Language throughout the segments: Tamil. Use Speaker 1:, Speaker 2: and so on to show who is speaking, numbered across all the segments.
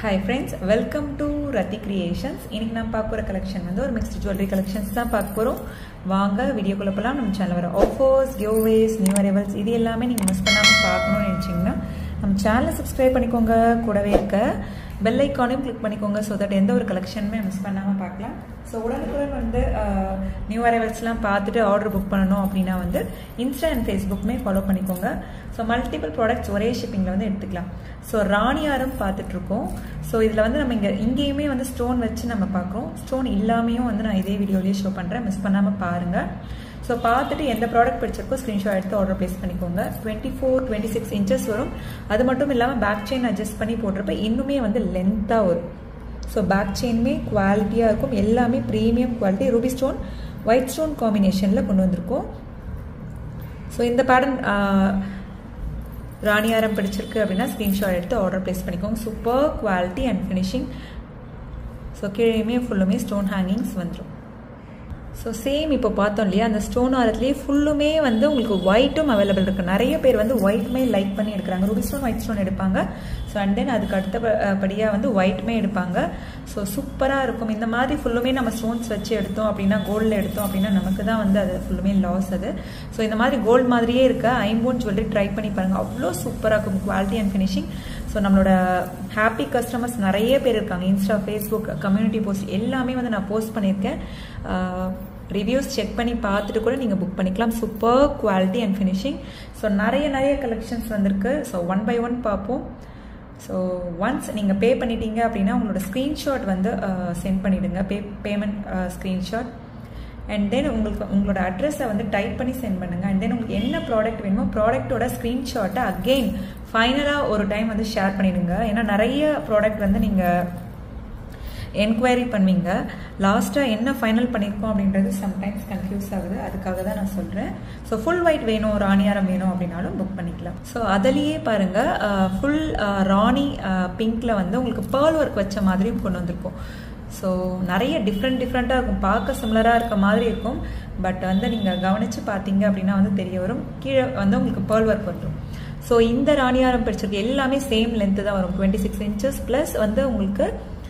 Speaker 1: hi friends welcome to Rathi creations இன்னைக்கு நம்ம பார்க்க போகிற கலெக்ஷன் வந்து ஒரு மிக்ஸ்டு ஜுவல்லரி கலெக்ஷன்ஸ் தான் பார்க்க போகிறோம் வாங்க வீடியோக்குள்ள போகலாம் நம்ம சேனல் வர ஆஃபர்ஸ் கிவ்வேஸ் நியூ அரைவல்ஸ் இது எல்லாமே நீங்கள் மிஸ் பண்ணாமல் பார்க்கணும்னு நினச்சிங்கன்னா நம்ம சேனலை சப்ஸ்கிரைப் பண்ணிக்கோங்க கூடவே இருக்க பெல் ஐக்கானையும் கிளிக் பண்ணிக்கோங்க ஸோ தட் எந்த ஒரு கலெக்ஷனுமே மிஸ் பண்ணாமல் பார்க்கலாம் ஸோ உடனுக்குடன் வந்து நியூ அரைவல்ஸ்லாம் பார்த்துட்டு ஆர்டர் புக் பண்ணணும் அப்படின்னா வந்து இன்ஸ்டா அண்ட் ஃபேஸ்புக்குமே ஃபாலோ பண்ணிக்கோங்க ஸோ மல்டிபிள் ப்ராடக்ட்ஸ் ஒரே ஷிப்பிங்கில் வந்து எடுத்துக்கலாம் ஸோ ராணியாரம் பார்த்துட்ருக்கோம் ஸோ இதில் வந்து நம்ம இங்கே இங்கேயுமே வந்து ஸ்டோன் வச்சு நம்ம பார்க்குறோம் ஸ்டோன் இல்லாமையும் வந்து நான் இதே வீடியோலேயே ஷோ பண்ணுறேன் மிஸ் பண்ணாமல் பாருங்கள் ஸோ பார்த்துட்டு எந்த ப்ராடக்ட் பிடிச்சிருக்கோ ஸ்க்ரீன்ஷாட் எடுத்து ஆர்டர் ப்ளேஸ் பண்ணிக்கோங்க twenty four twenty six inches வரும் அது மட்டும் இல்லாமல் பேக் செயின் அட்ஜஸ்ட் பண்ணி போட்டிருப்ப இன்னுமே வந்து லென்த்தாக வரும் ஸோ பேக் செயினுமே குவாலிட்டியாக இருக்கும் எல்லாமே premium quality ruby stone white stone காம்பினேஷனில் கொண்டு வந்திருக்கோம் ஸோ இந்த பேட்டர்ன் ராணியாரம் பிடிச்சிருக்கு அப்படின்னா ஸ்க்ரீன்ஷாட் எடுத்து ஆர்டர் ப்ளேஸ் பண்ணிக்கோங்க super quality and finishing so கீழேயுமே ஃபுல்லுமே ஸ்டோன் ஹேங்கிங்ஸ் வந்துடும் ஸோ சேம் இப்போ பார்த்தோம் இல்லையா அந்த ஸ்டோன் ஆரத்துலேயே ஃபுல்லுமே வந்து உங்களுக்கு ஒயிட்டும் அவைலபிள் இருக்குது நிறைய பேர் வந்து ஒயிட்மே லைக் பண்ணி எடுக்கிறாங்க ரூபி ஸ்டோன் ஒயிட் ஸ்டோன் எடுப்பாங்க ஸோ அண்ட் தென் அதுக்கு அடுத்தபடியாக வந்து ஒயிட்மே எடுப்பாங்க ஸோ சூப்பராக இருக்கும் இந்த மாதிரி ஃபுல்லுமே நம்ம ஸ்டோன்ஸ் வச்சு எடுத்தோம் அப்படின்னா கோல்டில் எடுத்தோம் அப்படின்னா நமக்கு தான் வந்து அது ஃபுல்லுமே லாஸ் அது ஸோ இந்த மாதிரி கோல்டு மாதிரியே இருக்க ஐம்போன் ஜுவல்லரி ட்ரை பண்ணி பாருங்கள் அவ்வளோ சூப்பராக இருக்கும் குவாலிட்டி அண்ட் ஃபினிஷிங் ஸோ நம்மளோட ஹாப்பி கஸ்டமர்ஸ் நிறைய பேர் இருக்காங்க இன்ஸ்டா ஃபேஸ்புக் கம்யூனிட்டி போஸ்ட் எல்லாமே வந்து நான் போஸ்ட் பண்ணியிருக்கேன் ரிவ்யூஸ் செக் பண்ணி பார்த்துட்டு கூட நீங்கள் புக் பண்ணிக்கலாம் super quality and finishing so நிறைய நிறைய கலெக்ஷன்ஸ் வந்திருக்கு ஸோ ஒன் பை ஒன் பார்ப்போம் ஸோ ஒன்ஸ் நீங்கள் பே பண்ணிட்டீங்க அப்படின்னா உங்களோட ஸ்க்ரீன்ஷாட் வந்து சென்ட் பண்ணிவிடுங்க pay payment screenshot and then உங்களுக்கு உங்களோட அட்ரஸை வந்து டைப் பண்ணி சென்ட் பண்ணுங்கள் அண்ட் தென் உங்களுக்கு என்ன ப்ராடக்ட் வேணுமோ ப்ராடக்ட்டோட ஸ்க்ரீன்ஷாட்டை அகெயின் ஃபைனலாக ஒரு டைம் வந்து ஷேர் பண்ணிடுங்க ஏன்னா நிறைய ப்ராடக்ட் வந்து நீங்கள் என்கொயரி பண்ணுவீங்க லாஸ்ட்டாக என்ன ஃபைனல் பண்ணியிருக்கோம் அப்படின்றது சம்டைம்ஸ் கன்ஃபியூஸ் ஆகுது அதுக்காக தான் நான் சொல்கிறேன் ஸோ ஃபுல் ஒயிட் வேணும் ராணியாரம் வேணும் அப்படின்னாலும் புக் பண்ணிக்கலாம் ஸோ அதுலேயே பாருங்கள் ஃபுல் ராணி பிங்க்கில் வந்து உங்களுக்கு பேர்ல் ஒர்க் வச்ச மாதிரியும் கொண்டு வந்திருக்கும் ஸோ நிறைய டிஃப்ரெண்ட் டிஃப்ரெண்ட்டாக இருக்கும் பார்க்க சிமிலராக இருக்க மாதிரி இருக்கும் பட் வந்து நீங்கள் கவனித்து பார்த்தீங்க அப்படின்னா வந்து தெரிய வரும் கீழே வந்து உங்களுக்கு பேர்ல் ஒர்க் வந்துடும் ஸோ இந்த ராணியாரம் பிடிச்சிருக்கு எல்லாமே சேம் லென்த்து தான் வரும் டுவெண்ட்டி சிக்ஸ் இன்ச்சஸ் ப்ளஸ் வந்து உங்களுக்கு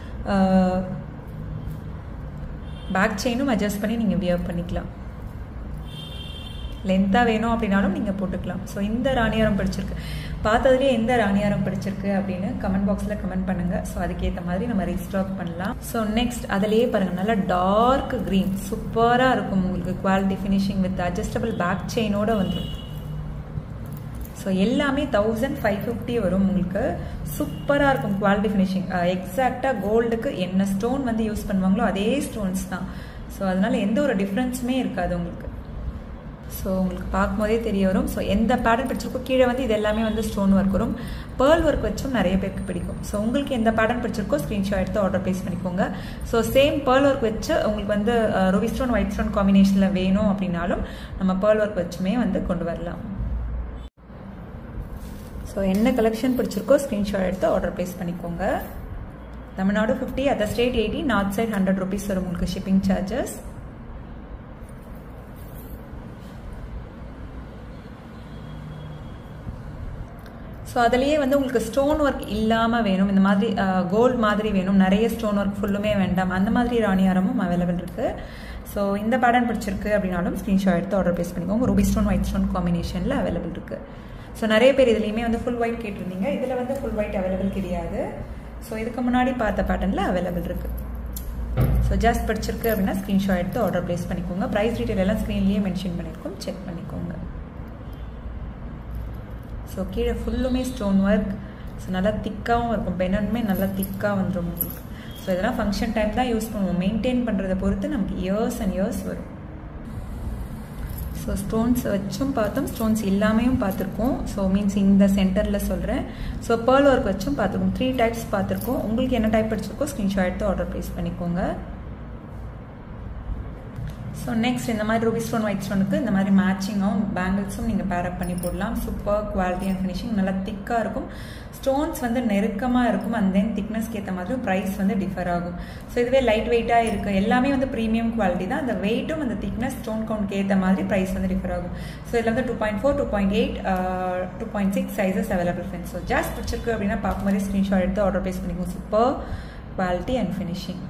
Speaker 1: பேக் செயினும் அட்ஜஸ்ட் பண்ணி நீங்கள் வியர் பண்ணிக்கலாம் லென்த்தாக வேணும் அப்படின்னாலும் நீங்கள் போட்டுக்கலாம் ஸோ இந்த ராணியாரம் பிடிச்சிருக்கு பார்த்ததுலேயே எந்த ராணியாரம் பிடிச்சிருக்கு அப்படின்னு கமெண்ட் பாக்ஸில் கமெண்ட் பண்ணுங்கள் ஸோ அதுக்கேற்ற மாதிரி நம்ம ரீஸ்டாக் பண்ணலாம் ஸோ நெக்ஸ்ட் அதிலேயே பாருங்கள் நல்லா டார்க் க்ரீன் சூப்பராக இருக்கும் உங்களுக்கு quality finishing with adjustable back செயினோட வந்துடும் ஸோ எல்லாமே தௌசண்ட் ஃபைவ் ஃபிஃப்டி வரும் உங்களுக்கு சூப்பராக இருக்கும் குவாலிட்டி ஃபினிஷிங் எக்ஸாக்டாக கோல்டுக்கு என்ன ஸ்டோன் வந்து யூஸ் பண்ணுவாங்களோ அதே ஸ்டோன்ஸ் தான் ஸோ அதனால எந்த ஒரு டிஃப்ரென்ஸுமே இருக்காது உங்களுக்கு ஸோ உங்களுக்கு பார்க்கும்போதே தெரிய வரும் ஸோ எந்த பேட்டர்ன் பிடிச்சிருக்கோ கீழே வந்து இது எல்லாமே வந்து ஸ்டோன் ஒர்க் வரும் பேர்ல் ஒர்க் வச்சும் நிறைய பேருக்கு பிடிக்கும் ஸோ உங்களுக்கு எந்த பேட்டர்ன் பிடிச்சிருக்கோ ஸ்க்ரீன்ஷாட் எடுத்து ஆர்டர் ப்ளேஸ் பண்ணிக்கோங்க ஸோ சேம் பேர்ல் ஒர்க் வச்சு உங்களுக்கு வந்து ரூபி ஸ்டோன் ஒயிட் ஸ்டோன் காம்பினேஷனில் வேணும் அப்படின்னாலும் நம்ம பேர்ல் ஒர்க் வச்சுமே வந்து கொண்டு வரலாம் ஸோ என்ன கலெக்ஷன் பிடிச்சிருக்கோ ஸ்க்ரீன்ஷாட் எடுத்து ஆர்டர் ப்ளேஸ் பண்ணிக்கோங்க Tamil Nadu fifty other state eighty north side hundred rupees வரும் உங்களுக்கு ஷிப்பிங் சார்ஜஸ் ஸோ அதுலேயே வந்து உங்களுக்கு ஸ்டோன் ஒர்க் இல்லாமல் வேணும் இந்த மாதிரி கோல்டு மாதிரி வேணும் நிறைய ஸ்டோன் ஒர்க் ஃபுல்லுமே வேண்டாம் அந்த மாதிரி ராணியாரமும் அவைலபிள் இருக்குது ஸோ இந்த பேட்டர்ன் பிடிச்சிருக்கு அப்படின்னாலும் ஸ்க்ரீன்ஷாட் எடுத்து ஆர்டர் ப்ளேஸ் பண்ணிக்கோங்க ரூபி ஸ்டோன் ஒயிட் ஸ்டோன் காம்பினேஷனில் அவைலபிள் இருக்குது ஸோ நிறைய பேர் இதுலேயுமே வந்து ஃபுல் ஒயிட் கேட்டிருந்தீங்க இதில் வந்து ஃபுல் ஒயிட் அவைலபிள் கிடையாது ஸோ இதுக்கு முன்னாடி பார்த்த பேட்டர்னில் அவைலபிள் இருக்குது ஸோ ஜஸ்ட் படிச்சிருக்கு அப்படின்னா ஸ்க்ரீன்ஷாட் எடுத்து ஆர்டர் ப்ளேஸ் பண்ணிக்கோங்க ப்ரைஸ் டீட்டெயில் எல்லாம் ஸ்க்ரீன்லேயே மென்ஷன் பண்ணியிருக்கோம் செக் பண்ணிக்கோங்க ஸோ கீழே ஃபுல்லுமே ஸ்டோன் ஒர்க் ஸோ நல்லா திக்காகவும் இருக்கும் பெனனுமே நல்லா திக்காக வந்துடும் உங்களுக்கு ஸோ இதெல்லாம் ஃபங்க்ஷன் டைம் தான் யூஸ் பண்ணுவோம் மெயின்டைன் பண்ணுறதை பொறுத்து நமக்கு இயர்ஸ் அண்ட் இயர்ஸ் வரும் ஸோ ஸ்டோன்ஸ் வச்சும் பார்த்தோம் ஸ்டோன்ஸ் இல்லாமையும் பார்த்துருக்கோம் ஸோ மீன்ஸ் இந்த சென்டரில் சொல்கிறேன் ஸோ பேர்ல் ஒர்க் வச்சும் பார்த்துருக்கோம் த்ரீ டைப்ஸ் பார்த்துருக்கோம் உங்களுக்கு என்ன டைப் படிச்சிருக்கோ ஸ்க்ரீன்ஷாட் எடுத்து ஆர்டர் ப்ளேஸ் பண்ணிக்கோங்க ஸோ நெக்ஸ்ட் இந்த மாதிரி ரூபி ஸ்டோன் ஒயிட் ஸ்டோனுக்கு இந்த மாதிரி மேட்சிங்காகவும் பேங்கிள்ஸும் நீங்கள் பேரப் பண்ணி போடலாம் சூப்பர் குவாலிட்டி அண்ட் ஃபினிஷிங் நல்லா திக்காக இருக்கும் ஸ்டோன்ஸ் வந்து நெருக்கமாக இருக்கும் அண்ட் தென் திக்னஸ்க்கு ஏற்ற மாதிரி ப்ரைஸ் வந்து டிஃபர் ஆகும் ஸோ இதுவே லைட் வெயிட்டாக இருக்குது எல்லாமே வந்து ப்ரீமியம் குவாலிட்டி தான் அந்த வெயிட்டும் அந்த திக்னஸ் ஸ்டோன் கவுண்ட்க்கு ஏற்ற மாதிரி ப்ரைஸ் வந்து டிஃபர் ஆகும் ஸோ இதில் வந்து two point four two point eight two point six sizes available friends so just பிடிச்சிருக்கு அப்படின்னா பார்க்கும்போது ஸ்க்ரீன்ஷாட் எடுத்து ஆர்டர் ப்ளேஸ் பண்ணிக்கோங்க super quality and finishing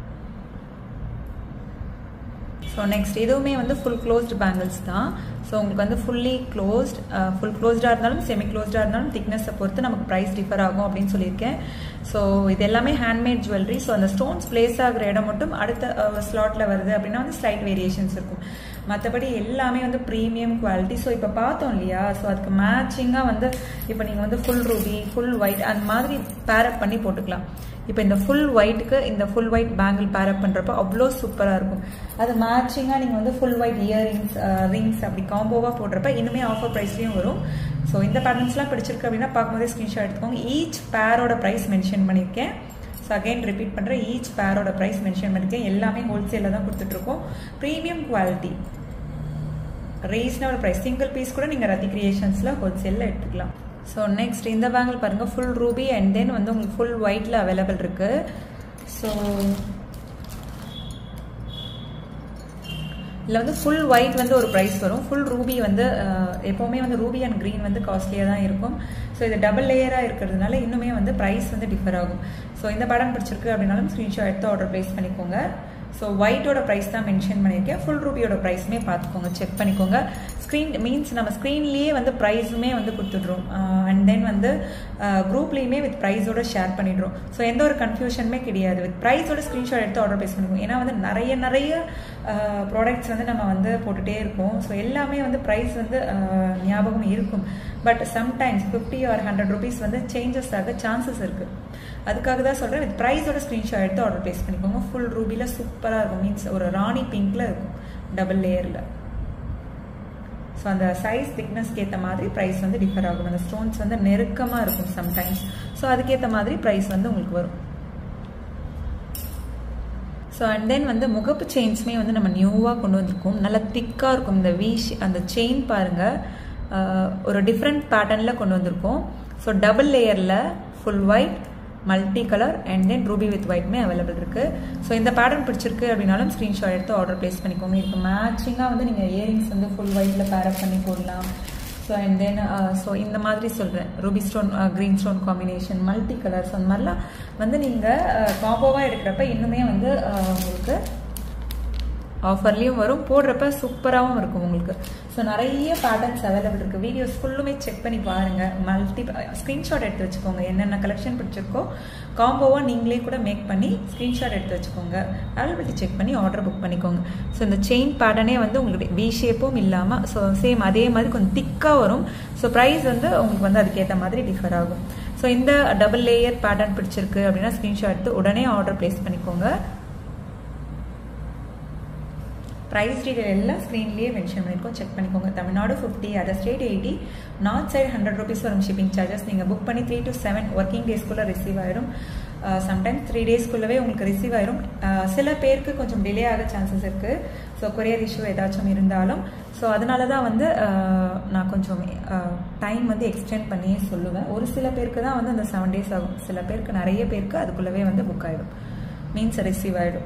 Speaker 1: so next இதுவுமே வந்து ஃபுல் க்ளோஸ்டு பேங்கிள்ஸ் தான் ஸோ உங்களுக்கு வந்து ஃபுல்லி க்ளோஸ்ட் ஃபுல் க்ளோஸ்டாக இருந்தாலும் செமி க்ளோஸ்டாக இருந்தாலும் திக்னஸை பொறுத்து நமக்கு ப்ரைஸ் டிஃபர் ஆகும் அப்படின்னு சொல்லியிருக்கேன் ஸோ இது எல்லாமே ஹேண்ட்மேட் ஜுவல்லரி ஸோ அந்த ஸ்டோன்ஸ் பிளேஸ் ஆகிற இடம் மட்டும் அடுத்த ஸ்லாட்டில் வருது அப்படின்னா வந்து ஸ்லைட் வேரியேஷன்ஸ் இருக்கும் மற்றபடி எல்லாமே வந்து ப்ரீமியம் குவாலிட்டி ஸோ இப்போ பார்த்தோம் இல்லையா ஸோ அதுக்கு மேட்சிங்காக வந்து இப்போ நீங்கள் வந்து ஃபுல் ரூபி ஃபுல் ஒயிட் அந்த மாதிரி பேரப் பண்ணி போட்டுக்கலாம் இப்போ இந்த ஃபுல் ஒயிட்டுக்கு இந்த ஃபுல் ஒயிட் பேங்கிள் பேரப் பண்ணுறப்போ அவ்வளோ சூப்பராக இருக்கும் அது மேட்சிங்காக நீங்கள் வந்து ஃபுல் ஒயிட் இயரிங்ஸ் ரிங்ஸ் அப்படி காம்போவாக போடுறப்ப இன்னுமே ஆஃபர் ப்ரைஸ்லையும் வரும் ஸோ இந்த பேட்டர்ன்ஸ்லாம் பிடிச்சிருக்கு அப்படின்னா பார்க்கும்போதே ஸ்க்ரீன்ஷாட் எடுத்துக்கோங்க ஈச் பேரோட ப்ரைஸ் மென்ஷன் பண்ணியிருக்கேன் ஸோ அகைன் ரிப்பீட் பண்ணுறேன் ஈச் பேரோட ப்ரைஸ் மென்ஷன் பண்ணியிருக்கேன் எல்லாமே ஹோல்சேலில் தான் கொடுத்துட்ருக்கோம் premium quality reasonable price single piece கூட நீங்கள் ரத்தி கிரியேஷன்ஸில் ஹோல்சேலில் எடுத்துக்கலாம் ஸோ நெக்ஸ்ட் இந்த பேங்கிள் பாருங்கள் ஃபுல் ரூபி அண்ட் தென் வந்து உங்களுக்கு ஃபுல் ஒயிட்டில் அவைலபிள் இருக்குது ஸோ இதில் வந்து ஃபுல் ஒயிட் வந்து ஒரு ப்ரைஸ் வரும் ஃபுல் ரூபி வந்து எப்போவுமே வந்து ரூபி அண்ட் க்ரீன் வந்து காஸ்ட்லியாக தான் இருக்கும் ஸோ இது டபுள் லேயராக இருக்கிறதுனால இன்னுமே வந்து ப்ரைஸ் வந்து டிஃபர் ஆகும் ஸோ இந்த படம் பிடிச்சிருக்கு அப்படின்னாலும் ஸ்க்ரீன்ஷாட் எடுத்து ஆர்டர் ப்ளேஸ் பண்ணிக்கோங்க ஸோ ஒயிட்டோட ப்ரைஸ் தான் மென்ஷன் பண்ணியிருக்கேன் ஃபுல் ரூபியோட ப்ரைஸுமே பார்த்துக்கோங்க செக் பண்ணிக்கோங்க ஸ்க்ரீன் மீன்ஸ் நம்ம ஸ்க்ரீன்லேயே வந்து ப்ரைஸுமே வந்து கொடுத்துட்றோம் அண்ட் தென் வந்து குரூப்லேயுமே வித் ப்ரைஸோட ஷேர் பண்ணிடுறோம் ஸோ எந்த ஒரு கன்ஃபியூஷனுமே கிடையாது வித் ப்ரைஸோட ஸ்க்ரீன்ஷாட் எடுத்து ஆர்டர் ப்ளேஸ் பண்ணிக்கோங்க ஏன்னா வந்து நிறைய நிறைய ப்ராடக்ட்ஸ் வந்து நம்ம வந்து போட்டுகிட்டே இருக்கோம் ஸோ எல்லாமே வந்து ப்ரைஸ் வந்து ஞாபகம் இருக்கும் but sometimes fifty or hundred rupees வந்து சேஞ்சஸ் ஆக சான்சஸ் இருக்குது அதுக்காக தான் சொல்கிறேன் வித் ப்ரைஸோட ஸ்க்ரீன்ஷாட் எடுத்து ஆர்டர் ப்ளேஸ் பண்ணிக்கோங்க ஃபுல் ரூபியில் சூப்பராக இருக்கும் மீன்ஸ் ஒரு ராணி பிங்க்கில் இருக்கும் டபுள் லேயரில் ஸோ அந்த சைஸ் திக்னஸ்க்கு ஏற்ற மாதிரி ப்ரைஸ் வந்து டிஃபர் ஆகும் அந்த ஸ்டோன்ஸ் வந்து நெருக்கமாக இருக்கும் சம்டைம்ஸ் ஸோ அதுக்கேற்ற மாதிரி ப்ரைஸ் வந்து உங்களுக்கு வரும் ஸோ அண்ட் தென் வந்து முகப்பு செயின்ஸுமே வந்து நம்ம நியூவாக கொண்டு வந்திருக்கோம் நல்லா திக்காக இருக்கும் இந்த வீஷ் அந்த செயின் பாருங்கள் ஒரு டிஃப்ரெண்ட் பேட்டர்னில் கொண்டு வந்திருக்கோம் ஸோ டபுள் லேயரில் full white multi colour and then ruby with ஒயிட்மே அவைலபிள் இருக்குது ஸோ இந்த பேட்டர்ன் பிடிச்சிருக்கு அப்படின்னாலும் ஸ்க்ரீன்ஷாட் எடுத்து ஆர்டர் ப்ளேஸ் பண்ணிக்கோங்க இதுக்கு மேட்சிங்காக வந்து நீங்கள் இயரிங்ஸ் வந்து ஃபுல் ஒயிட்டில் பேரப் பண்ணி போடலாம் ஸோ அண்ட் தென் ஸோ இந்த மாதிரி சொல்கிறேன் ruby stone green stone combination multi colours அந்த மாதிரிலாம் வந்து நீங்கள் காம்போவாக எடுக்கிறப்ப இன்னுமே வந்து உங்களுக்கு ஆஃபர்லேயும் வரும் போடுறப்ப சூப்பராகவும் இருக்கும் உங்களுக்கு ஸோ நிறைய பேட்டர்ன்ஸ் அவைலபிள் இருக்குது வீடியோஸ் ஃபுல்லுமே செக் பண்ணி பாருங்கள் மல்டி ஸ்க்ரீன்ஷாட் எடுத்து வச்சுக்கோங்க என்னென்ன கலெக்ஷன் பிடிச்சிருக்கோ காம்போவாக நீங்களே கூட மேக் பண்ணி ஸ்க்ரீன்ஷாட் எடுத்து வச்சுக்கோங்க அவைலபிலிட்டி செக் பண்ணி ஆர்டர் புக் பண்ணிக்கோங்க ஸோ இந்த செயின் பேட்டர்னே வந்து உங்களுக்கு வி ஷேப்பும் இல்லாமல் ஸோ சேம் அதே மாதிரி கொஞ்சம் திக்காக வரும் ஸோ ப்ரைஸ் வந்து உங்களுக்கு வந்து அதுக்கேற்ற மாதிரி டிஃபர் ஆகும் ஸோ இந்த டபுள் லேயர் பேட்டர்ன் பிடிச்சிருக்கு அப்படின்னா ஸ்க்ரீன்ஷாட் எடுத்து உடனே ஆர்டர் ப்ளேஸ் பண்ணிக்கோங்க ப்ரைஸ் டீடைல் எல்லாம் ஸ்க்ரீன்லேயே மென்ஷன் பண்ணியிருக்கோம் செக் பண்ணிக்கோங்க Tamil Nadu fifty other state eighty north side hundred rupees வரும் ஷிப்பிங் சார்ஜஸ் நீங்கள் புக் பண்ணி த்ரீ டு செவன் ஒர்க்கிங் டேஸ்க்குள்ளே ரிசீவ் ஆயிடும் சம்டைம்ஸ் த்ரீ டேஸ்க்குள்ளவே உங்களுக்கு ரிசீவ் ஆயிரும் சில பேருக்கு கொஞ்சம் டிலே ஆக சான்சஸ் இருக்குது ஸோ கொரியர் இஷ்யூ ஏதாச்சும் இருந்தாலும் ஸோ அதனால தான் வந்து நான் கொஞ்சம் டைம் வந்து எக்ஸ்டெண்ட் பண்ணியே சொல்லுவேன் ஒரு சில பேருக்கு தான் வந்து அந்த செவன் டேஸ் ஆகும் சில பேருக்கு நிறைய பேருக்கு அதுக்குள்ளவே வந்து புக் ஆகிடும் மீன்ஸ் ரிசீவ் ஆகிடும்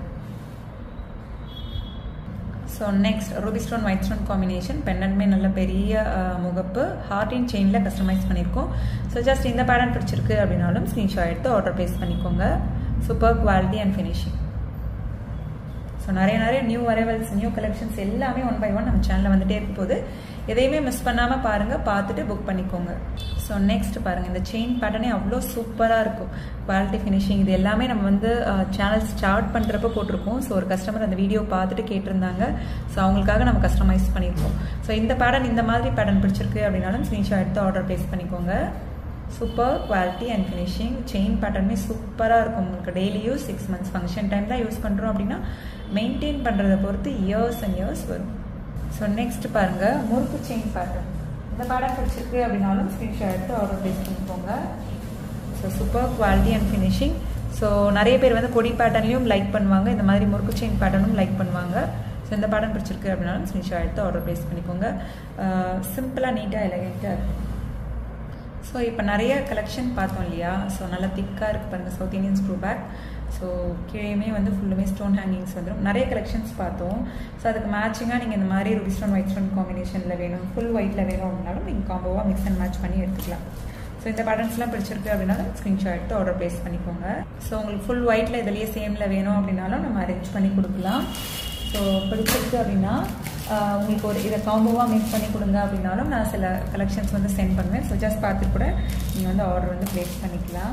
Speaker 1: so next ruby stone white stone combination பெண்டன்மே நல்ல பெரிய முகப்பு ஹார்ட் இன் செயினில் கஸ்டமைஸ் பண்ணியிருக்கோம் ஸோ ஜஸ்ட் இந்த பேட்டர்ன் பிடிச்சிருக்கு அப்படின்னாலும் ஸ்க்ரீன்ஷாட் எடுத்து ஆர்டர் ப்ளேஸ் பண்ணிக்கோங்க super quality and finishing so நிறைய நிறைய நியூ அரைவல்ஸ் நியூ கலெக்ஷன்ஸ் எல்லாமே ஒன் பை ஒன் நம்ம சேனலில் வந்துட்டே இருக்கும் போது எதையுமே மிஸ் பண்ணாமல் பாருங்கள் பார்த்துட்டு புக் பண்ணிக்கோங்க ஸோ நெக்ஸ்ட் பாருங்கள் இந்த செயின் பேட்டர்னே அவ்வளோ சூப்பராக இருக்கும் குவாலிட்டி ஃபினிஷிங் இது எல்லாமே நம்ம வந்து சேனல் ஸ்டார்ட் பண்ணுறப்ப போட்டிருக்கோம் ஸோ ஒரு கஸ்டமர் அந்த வீடியோ பார்த்துட்டு கேட்டிருந்தாங்க ஸோ அவங்களுக்காக நம்ம கஸ்டமைஸ் பண்ணியிருக்கோம் ஸோ இந்த பேட்டர்ன் இந்த மாதிரி பேட்டர்ன் பிடிச்சிருக்கு அப்படின்னாலும் ஸ்க்ரீன்ஷாட் எடுத்து ஆர்டர் ப்ளேஸ் பண்ணிக்கோங்க super quality and finishing chain பேட்டர்னுமே சூப்பராக இருக்கும் உங்களுக்கு daily use six months function time தான் யூஸ் பண்ணுறோம் அப்படின்னா மெயின்டைன் பண்ணுறதை பொறுத்து இயர்ஸ் அண்ட் இயர்ஸ் வரும் ஸோ நெக்ஸ்ட் பாருங்கள் முறுக்கு செயின் பேட்டர்ன் இந்த பேட்டர்ன் பிடிச்சிருக்கு அப்படின்னாலும் ஸ்க்ரீன்ஷாட் எடுத்து ஆர்டர் ப்ளேஸ் பண்ணிக்கோங்க so super quality and finishing so நிறைய பேர் வந்து கொடி பேட்டர்ன்லையும் லைக் பண்ணுவாங்க இந்த மாதிரி முறுக்கு செயின் பேட்டர்னும் லைக் பண்ணுவாங்க ஸோ இந்த பேட்டர்ன் பிடிச்சிருக்கு அப்படின்னாலும் ஸ்க்ரீன்ஷாட் எடுத்து ஆர்டர் ப்ளேஸ் பண்ணிக்கோங்க சிம்பிளாக நீட்டாக எலகெண்ட்டாக இருக்கும் ஸோ இப்போ நிறைய கலெக்ஷன் பார்த்தோம் இல்லையா ஸோ நல்லா திக்காக இருக்குது பாருங்கள் south Indian screw back so கீழேயுமே வந்து ஃபுல்லுமே ஸ்டோன் ஹேங்கிங்ஸ் வந்துடும் நிறைய கலெக்ஷன்ஸ் பார்த்தோம் ஸோ அதுக்கு மேட்சிங்காக நீங்கள் இந்த மாதிரி ரூபி ஸ்டோன் ஒயிட் ஸ்டோன் காம்பினேஷனில் வேணும் ஃபுல் ஒயிட்டில் வேணும் அப்படின்னாலும் நீங்கள் காம்போவாக மிக்ஸ் அண்ட் மேட்ச் பண்ணி எடுத்துக்கலாம் ஸோ இந்த பேட்டர்ன்ஸ்லாம் பிடிச்சிருக்கு அப்படின்னா ஸ்க்ரீன்ஷாட் எடுத்து ஆர்டர் ப்ளேஸ் பண்ணிக்கோங்க ஸோ உங்களுக்கு ஃபுல் ஒயிட்டில் இதுலேயே சேமில் வேணும் அப்படின்னாலும் நம்ம அரேஞ்ச் பண்ணி கொடுக்கலாம் ஸோ பிடிச்சிருக்கு அப்படின்னா உங்களுக்கு ஒரு இதை காம்போவாக மேக் பண்ணி கொடுங்க அப்படின்னாலும் நான் சில கலெக்ஷன்ஸ் வந்து சென்ட் பண்ணுவேன் ஸோ ஜஸ்ட் பார்த்து கூட நீங்கள் வந்து ஆர்டர் வந்து ப்ளேஸ் பண்ணிக்கலாம்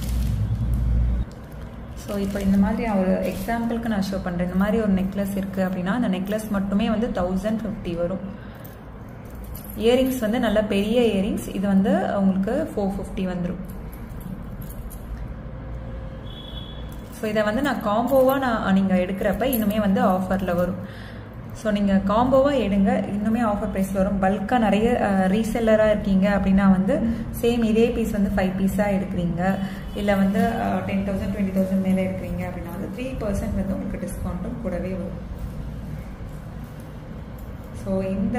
Speaker 1: ஸோ இப்போ இந்த மாதிரி நான் ஒரு எக்ஸாம்பிளுக்கு நான் ஷோ பண்ணுறேன் இந்த மாதிரி ஒரு நெக்லஸ் இருக்குது அப்படின்னா அந்த நெக்லஸ் மட்டுமே வந்து தௌசண்ட் ஃபிஃப்டி வரும் இயரிங்ஸ் வந்து நல்ல பெரிய இயரிங்ஸ் இது வந்து உங்களுக்கு ஃபோர் ஃபிஃப்டி வந்துடும் ஸோ இதை வந்து நான் காம்போவாக நான் நீங்கள் எடுக்கிறப்ப இன்னுமே வந்து ஆஃபரில் வரும் ஸோ நீங்கள் காம்போவாக எடுங்க இன்னுமே ஆஃபர் ப்ரைஸ் வரும் பல்காக நிறைய ரீசெல்லராக இருக்கீங்க அப்படின்னா வந்து சேம் இதே பீஸ் வந்து ஃபைவ் பீஸாக எடுக்கிறீங்க இல்லை வந்து டென் தௌசண்ட் டுவெண்ட்டி தௌசண்ட் மேலே எடுக்கிறீங்க அப்படின்னா வந்து த்ரீ பர்சன்ட் வந்து உங்களுக்கு டிஸ்கவுண்ட்டும் கூடவே வரும் ஸோ இந்த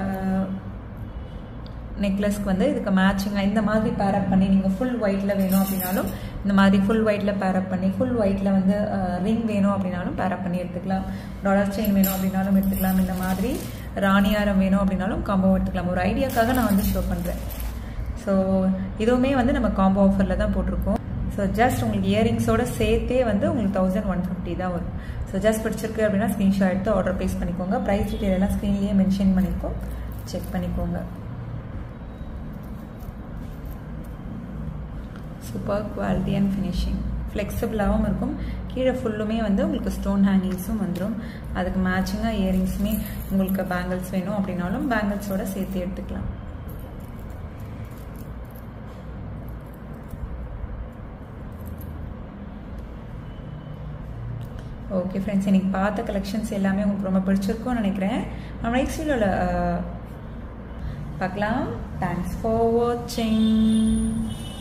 Speaker 1: நெக்லஸ்க்கு வந்து இதுக்கு மேட்சிங்காக இந்த மாதிரி பேரப் பண்ணி நீங்கள் ஃபுல் ஒயிட்டில் வேணும் அப்படின்னாலும் இந்த மாதிரி ஃபுல் ஒயிட்டில் பேரப் பண்ணி ஃபுல் ஒயிட்டில் வந்து ரிங் வேணும் அப்படின்னாலும் பேரப் பண்ணி எடுத்துக்கலாம் டாலர் செயின் வேணும் அப்படின்னாலும் எடுத்துக்கலாம் இந்த மாதிரி ராணியாரம் வேணும் அப்படின்னாலும் காம்போ எடுத்துக்கலாம் ஒரு ஐடியாக்காக நான் வந்து ஷோ பண்ணுறேன் ஸோ இதுவுமே வந்து நம்ம காம்போ ஆஃபரில் தான் போட்டிருக்கோம் ஸோ ஜஸ்ட் உங்களுக்கு இயரிங்ஸோட சேர்த்தே வந்து உங்களுக்கு தௌசண்ட் ஒன் ஃபிஃப்டி தான் வரும் ஸோ ஜஸ்ட் பிடிச்சிருக்கு அப்படின்னா ஸ்க்ரீன்ஷாட் எடுத்து ஆர்டர் ப்ளேஸ் பண்ணிக்கோங்க ப்ரைஸ் டீட்டெயில் எல்லாம் ஸ்க்ரீன்லேயே மென்ஷன் பண்ணியிருக்கோம் செக் பண்ணிக்கோங்க சூப்பர் குவாலிட்டி அண்ட் ஃபினிஷிங் ஃப்ளெக்சிபிளாகவும் இருக்கும் கீழே ஃபுல்லுமே வந்து உங்களுக்கு ஸ்டோன் ஹேங்கிங்ஸும் வந்துடும் அதுக்கு மேட்சிங்காக இயரிங்ஸுமே உங்களுக்கு பேங்கிள்ஸ் வேணும் அப்படின்னாலும் பேங்கிள்ஸோட சேர்த்து எடுத்துக்கலாம் ஓகே ஃப்ரெண்ட்ஸ் இன்னைக்கு பார்த்த கலெக்ஷன்ஸ் எல்லாமே உங்களுக்கு ரொம்ப பிடிச்சிருக்கும்னு நினைக்கிறேன் நம்ம நெக்ஸ்ட் வீடியோவில் பார்க்கலாம் தேங்க்ஸ் ஃபார் வாட்சிங்